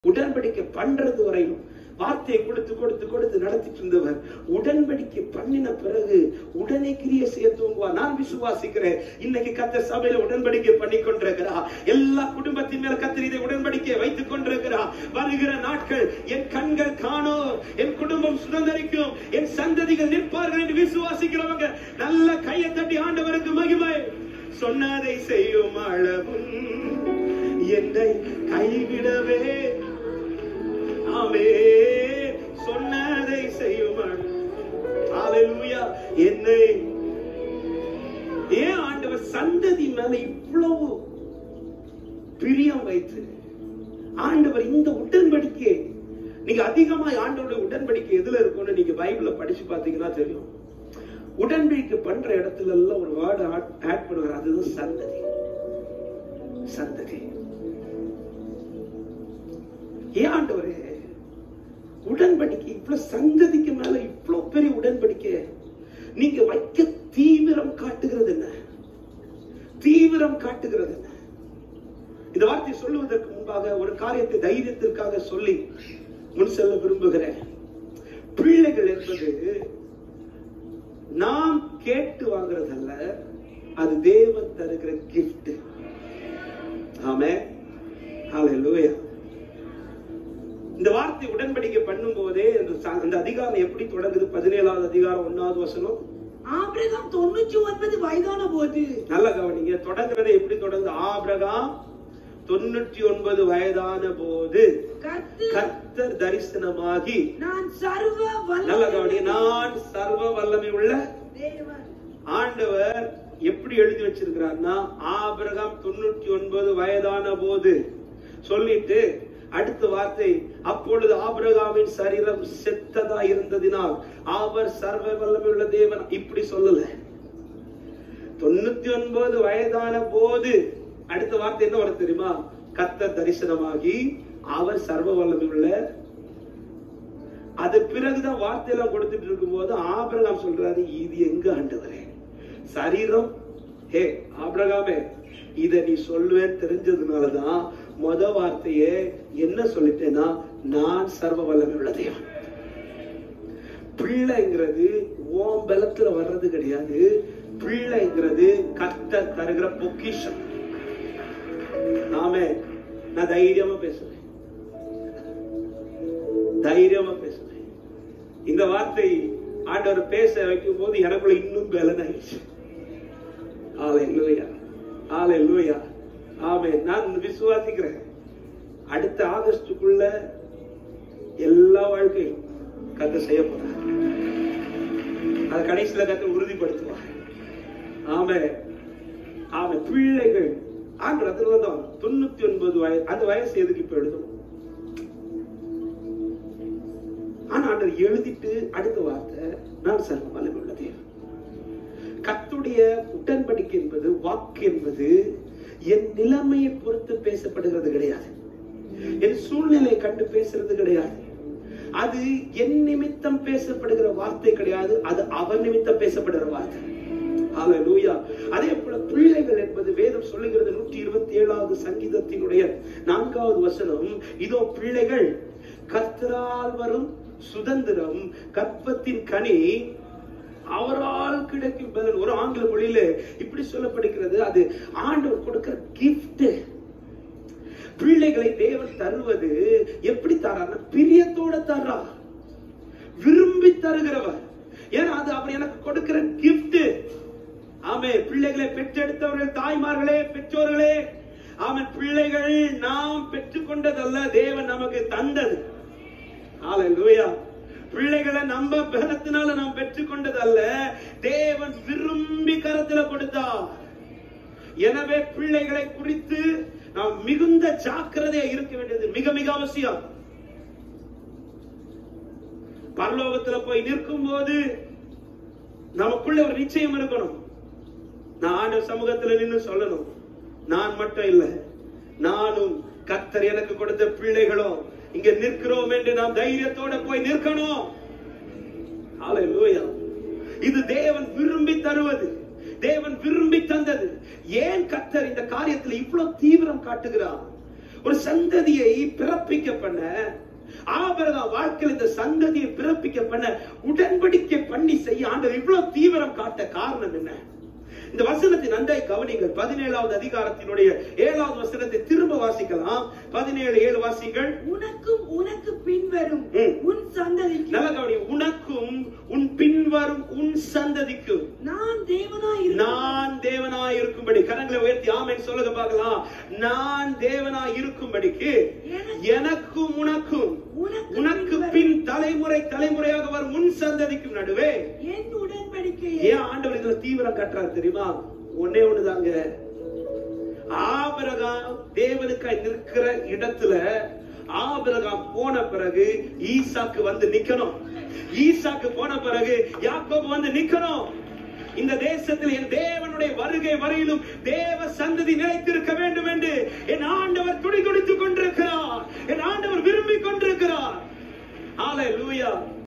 உடன்படிக்கை பண்றது வரையும் வார்த்தையை கொடுத்து கொடுத்து கொடுத்து நடத்திட்டு இருந்தவர் உடன்படிக்கை பண்ணின பிறகு உடனே கிரிய செய்ய தூங்குவார் நான் விசுவாசிக்கிறேன் இன்னைக்கு கத்த சபையில உடன்படிக்கை பண்ணி கொண்டிருக்கிறா எல்லா குடும்பத்தின் மேல கத்தர் இதை உடன்படிக்கை வைத்துக் கொண்டிருக்கிறா வருகிற நாட்கள் என் கண்கள் காணும் என் குடும்பம் சுதந்திரிக்கும் என் சந்ததிகள் நிற்பார்கள் என்று விசுவாசிக்கிறவங்க நல்ல கையை தட்டி ஆண்டவருக்கு மகிமை சொன்னதை செய்யும் அளவும் என்னை கைவிடவே ஆமே சொன்னதை செய்யும் ஹalleluya என்னை ஏன் ஆண்டவர் சந்ததி மேல இவ்வளவு பிரியம் வைத்து ஆண்டவர் இந்த உடன்படிக்கை நீங்க அதிகமாய் ஆண்டவருடைய உடன்படிக்கை எதுல இருக்கும்னு நீங்க பைபிள படிச்சு பாத்தீங்கன்னா தெரியும் உடன்படிக்கை பண்ற இடத்துல எல்லாம் ஒரு வேர்டு ஆட் பண்ணுவார் அதுதான் சந்ததி சந்ததி ஏன் ஆண்டவரே உடன்படிக்கை இவ்வளவு சந்ததிக்கு மேல இவ்வளவு பெரிய உடன்படிக்கை நீங்க வைக்க தீவிரம் காட்டுகிறது என்ன தீவிரம் காட்டுகிறது என்ன இந்த வார்த்தை சொல்லுவதற்கு முன்பாக ஒரு காரியத்தை தைரியத்திற்காக சொல்லி முன் செல்ல விரும்புகிறேன் பிள்ளைகள் என்பது நாம் கேட்டு வாங்குறதல்ல அது தேவன் தருகிற கிஃப்ட் ஆமே ஹalleluya இந்த வார்த்தை உடன்படிக்கை பண்ணும் போதே அந்த அதிகாரம் எப்படி தொடங்குது பதினேழாவது அதிகாரம் ஒன்னாவது வசனம் ஆபிரகாம் தொண்ணூற்றி ஒன்பது வயதான போது நல்ல கவனிங்க தொடங்குறதை எப்படி தொடங்குது ஆபிரகாம் தொண்ணூற்றி ஒன்பது வயதான போது கர்த்தர் கர்த்தர் தரிசனமாகி நான் சர்வ நல்ல வல்லமை கவனி நான் சர்வ வல்லமை உள்ள தேவன் ஆண்டவர் எப்படி எழுதி வச்சிருக்கிறார்னா ஆபிரகாம் தொண்ணூற்றி ஒன்பது வயதான போது சொல்லிட்டு அடுத்த வார்த்தை அப்பொழுது ஆபிரகாமின் சரீரம் செத்ததா இருந்ததினால் அவர் சர்வ வல்லமை உள்ள தேவன் இப்படி சொல்லல தொண்ணூத்தி ஒன்பது வயதான போது அடுத்த வார்த்தை என்ன வரும் தெரியுமா கத்த தரிசனமாகி அவர் சர்வ வல்லமை உள்ள அது பிறகுதான் வார்த்தையெல்லாம் கொடுத்துட்டு இருக்கும்போது ஆபிரகாம் சொல்றாரு இது எங்க ஆண்டவரே சரீரம் ஹே ஆபிரகாமே இத நீ சொல்லுவேன் தெரிஞ்சதுனாலதான் முத வார்த்தையே என்ன சொல்லிட்டேன்னா நான் சர்வ வல்லமை உள்ள தேவன் பிள்ளைங்கிறது ஓம் பலத்துல வர்றது கிடையாது பிள்ளைங்கிறது கத்த தருகிற பொக்கிஷம் நாமே நான் தைரியமா பேசுறேன் தைரியமா பேசுறேன் இந்த வார்த்தை ஆண்டவர் பேச வைக்கும் போது எனக்குள்ள இன்னும் பலன் ஆயிடுச்சு ஆலை லூயா ஆலை லூயா ஆமே நான் விசுவாசிக்கிறேன் அடுத்த ஆகஸ்டுக்குள்ள எல்லா வாழ்க்கையும் கத்த செய்ய போறார் அது கடைசியில கத்த உறுதிப்படுத்துவார் ஆமே ஆமே பிள்ளைகள் ஆண்டு அதுல தான் தொண்ணூத்தி ஒன்பது வயசு அந்த வயசு எதுக்கு இப்ப எழுதணும் ஆனா ஆண்டவர் எழுதிட்டு அடுத்த வார்த்தை நான் சர்வ வல்லமை உள்ள தேவன் கத்துடைய உடன்படிக்கை என்பது வாக்கு என்பது என் நிலைமையை பொறுத்து பேசப்படுகிறது கிடையாது என் சூழ்நிலையை கண்டு பேசுறது கிடையாது அது என் நிமித்தம் பேசப்படுகிற வார்த்தை கிடையாது அது அவன் நிமித்தம் பேசப்படுகிற வார்த்தை ஹalleluya அதே போல பிள்ளைகள் என்பது வேதம் சொல்லுகிறது நூற்றி இருபத்தி ஏழாவது சங்கீதத்தினுடைய நான்காவது வசனம் இதோ பிள்ளைகள் கர்த்தரால் வரும் சுதந்திரம் கற்பத்தின் கனி அவரால் கிடைக்கும் பலன் ஒரு ஆங்கில மொழியில இப்படி சொல்லப்படுகிறது அது ஆண்டவர் கொடுக்கிற கிஃப்ட் பிள்ளைகளை தேவன் தருவது எப்படி தரார்னா பிரியத்தோட தர்றா விரும்பி தருகிறவர் ஏன்னா அது அவர் எனக்கு கொடுக்கிற கிஃப்ட் ஆமே பிள்ளைகளை பெற்றெடுத்தவர்கள் தாய்மார்களே பெற்றோர்களே ஆமே பிள்ளைகள் நாம் பெற்றுக்கொண்டதல்ல தேவன் நமக்கு தந்தது ஹalleluya பிள்ளைகளை நம்ம பலத்தினால நாம் பெற்றுக்கொண்டது அல்ல தேவன் விரும்பி கரத்துல கொடுத்தார் எனவே பிள்ளைகளை குறித்து நாம் மிகுந்த ஜாக்கிரதையா இருக்க வேண்டியது மிக மிக அவசியம் பரலோகத்துல போய் நிற்கும் போது நமக்குள்ள ஒரு நிச்சயம் இருக்கணும் நான் ஆண்டவர் சமூகத்துல நின்னு சொல்லணும் நான் மட்டும் இல்ல நானும் கத்தர் எனக்கு கொடுத்த பிள்ளைகளும் இங்க நிற்கிறோம் என்று நாம் தைரியத்தோட போய் நிற்கணும் ஹalleluya இது தேவன் விரும்பி தருவது தேவன் விரும்பி தந்தது ஏன் கத்தர் இந்த காரியத்துல இவ்வளவு தீவிரம் காட்டுகிறார் ஒரு சந்ததியை பிறப்பிக்க பண்ண ஆபிரகாம் வாழ்க்கையில் இந்த சந்ததியை பிறப்பிக்க பண்ண உடன்படிக்கை பண்ணி செய்ய ஆண்டவர் இவ்வளவு தீவிரம் காட்ட காரணம் என்ன இந்த வசனத்தை நன்றாய் கவனிங்கள் பதினேழாவது அதிகாரத்தினுடைய ஏழாவது வசனத்தை திரும்ப வாசிக்கலாம் பதினேழு ஏழு வாசிங்கள் உனக்கும் உனக்கு பின்வரும் ம். உன் சந்ததிக்கு நல்ல கவனி உனக்கும் உன் பின்வரும் உன் சந்ததிக்கும் நான் தேவனாய் நான் தேவனாய் இருக்கும்படி கரங்களை உயர்த்தி ஆமென் சொல்லுங்க பார்க்கலாம் நான் தேவனாய் இருக்கும்படிக்கு எனக்கும் உனக்கும் உனக்கு பின் தலைமுறை தலைமுறையாக வரும் உன் சந்ததிக்கும் நடுவே என் உடன்படிக்கையை ஏன் ஆண்டவர் இதுல தீவிரம் கட்டுறாரு தெரியுமா ஒன்னே ஒண்ணுதாங்க ஆபிரகாம் தேவனுக்காய் நிற்கிற இடத்துல ஆபிரகாம் போன பிறகு ஈசாக்கு வந்து நிக்கணும் ஈசாக்கு போன பிறகு யாக்கோபு வந்து நிக்கணும் இந்த தேசத்தில் என் தேவனுடைய வருகை வரையிலும் தேவ சந்ததி நிலைத்திருக்க வேண்டும் என்று என் ஆண்டவர் துடி துடித்துக் கொண்டிருக்கிறார் என் ஆண்டவர் விரும்பிக் கொண்டிருக்கிறார் ஹalleluya